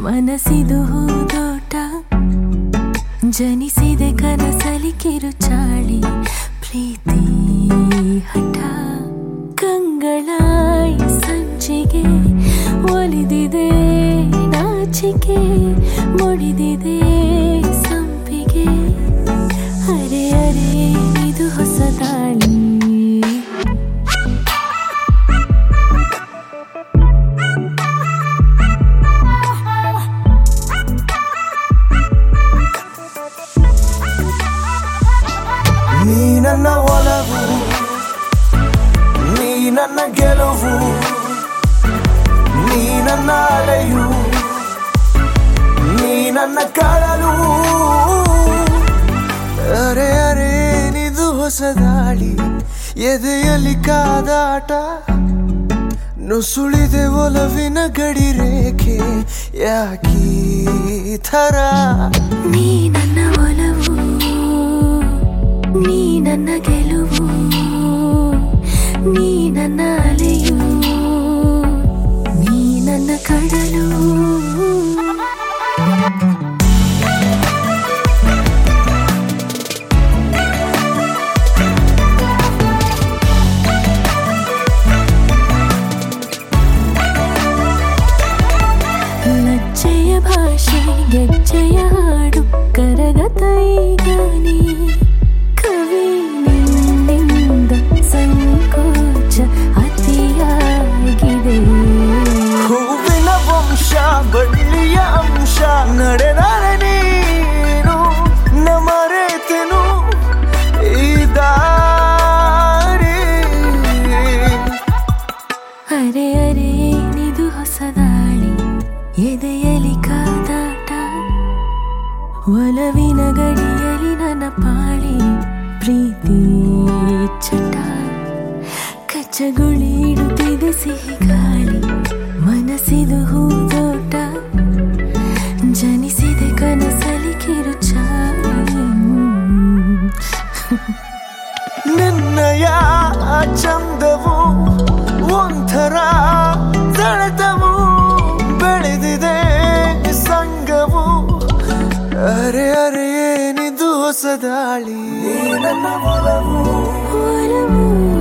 ಮನಸ್ಸಿದು ಹೂದೋಟ ಜನಿಸಿದೆ ಕನಸಲಿ ಕಿರುಚಾಳಿ ಪ್ರೀತಿ ಹಠ ಕಂಗಳಾಯಿ ಸಂಚಿಗೆ ಒಲಿದಿದೆ ನಾಚಿಕೆ ಮುಡಿದಿದೆ ಸಂಪಿಗೆ ಅರೆ ಅರೆ ಇದು ಹೊಸ ದಾಳಿ ನೀ ನನ್ನ ಒಲವು ನೀ ನನ್ನ ಗೆಲುವು ನೀ ನನ್ನ ಅಲೆಯು ನೀ ನನ್ನ ಕಳಲು ಅರೆ ಅರೆ ನಿದು ಹೊಸ ದಾಳಿ ಎದೆಯಲ್ಲಿ ಕಾದಾಟ ನುಸುಳಿದೆ ಒಲವಿನ ಗಡಿ ರೇಖೆ ಯಾಕೀ ಥರ ನೀ ನನ್ನ ಒಲವು ನೀ ನನ್ನ ಗೆಲುವು ನೀ ನನ್ನ ಅಲೆಯು ನೀ ನನ್ನ ಕಡಲು ಲಜ್ಜೆಯ ಭಾಷೆ ಗೆಜ್ಜೆಯ ಹಾಡು ಕರಗತ ಈಗ ನೀ ಕವಿ ನಿನ್ನಿಂದ ಸಂಕೋಚ ಅತಿಯಾಗಿದೆ ಹೂವಿನ ವಂಶ ಬಳ್ಳಿಯ ಅಂಶ ನಡೆದರೆ ನೀನು ನಮರೆತೆನು ಈ ದಾರಿ ಅರೆ ಅರೆ ನಿದು ಹೊಸ ದಾಳಿ ಎದೆಯಲಿ ಕಾದಾಟ ಒಲವಿನ ಗಡಿಯಲಿ ನನ್ನ ಪಾಳಿ ಪ್ರೀತಿ ಚಟ ಕಚ್ಚಗುಳಿ ಇಡುತ್ತಿದೆ ಸಿಹಿ ಗಾಳಿ ಮನಸ್ಸಿದು ಹೂದೋಟ ಜನಿಸಿದೆ ಕನಸಲಿ ಕಿರುಚಾಳಿ ನಿನ್ನಯ ಚಂದವು ಒಂಥರ ಸೆಳೆತವು ಬೆಳೆದಿದೆ ಸಂಗವು ಅರೆ ಅರೆ ಏನಿದು ಹೊಸ ದಾಳಿ ನನ್ನ ಒಲವು ಒಲವು